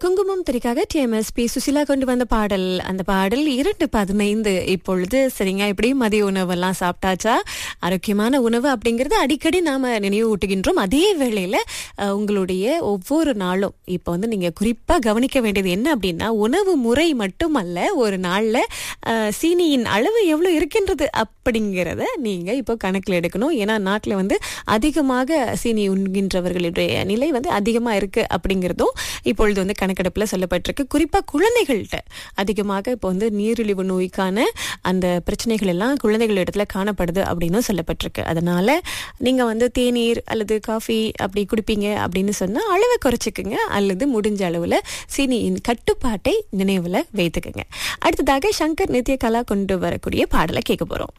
குங்குமம் திரைக்காக டிஎம்எஸ்பி சுசிலா கொண்டு வந்த பாடல் அந்த பாடல் இரண்டு பதினைந்து இப்பொழுது சரிங்க இப்படி மதிய உணவெல்லாம் சாப்பிட்டாச்சா ஆரோக்கியமான உணவு அப்படிங்கறது அடிக்கடி நாம நினைவு ஊட்டுகின்றோம் அதே வேளையில அஹ், உங்களுடைய ஒவ்வொரு நாளும் இப்போ வந்து நீங்க குறிப்பா கவனிக்க வேண்டியது என்ன அப்படின்னா உணவு முறை மட்டுமல்ல ஒரு நாள்ல அஹ், சீனியின் அளவு எவ்வளவு இருக்கின்றது அப்படிங்கிறத நீங்க இப்போ கணக்கில் எடுக்கணும் ஏன்னா நாட்டில் வந்து அதிகமாக சீனி உண்கின்றவர்களுடைய நிலை வந்து அதிகமா இருக்கு அப்படிங்கிறதும் இப்பொழுது வந்து கணக்கெடுப்புல சொல்லப்பட்டிருக்கு குறிப்பா குழந்தைகள்கிட்ட அதிகமாக இப்போ வந்து நீரிழிவு நோய்க்கான அந்த பிரச்சனைகள் எல்லாம் குழந்தைகள் இடத்துல காணப்படுது அப்படின்னும் சொல்லப்பட்டிருக்கு அதனால நீங்க வந்து தேநீர் அல்லது காஃபி அப்படி குடிப்பீங்க அப்படின்னு சொன்னா அளவை குறைச்சிக்குங்க அல்லது முடிஞ்ச அளவுல சீனியின் கட்டுப்பாட்டை நினைவுல வைத்துக்குங்க அடுத்ததாக சங்கர் நித்ய கலா கொண்டு வரக்கூடிய பாடலை கேட்க போறோம்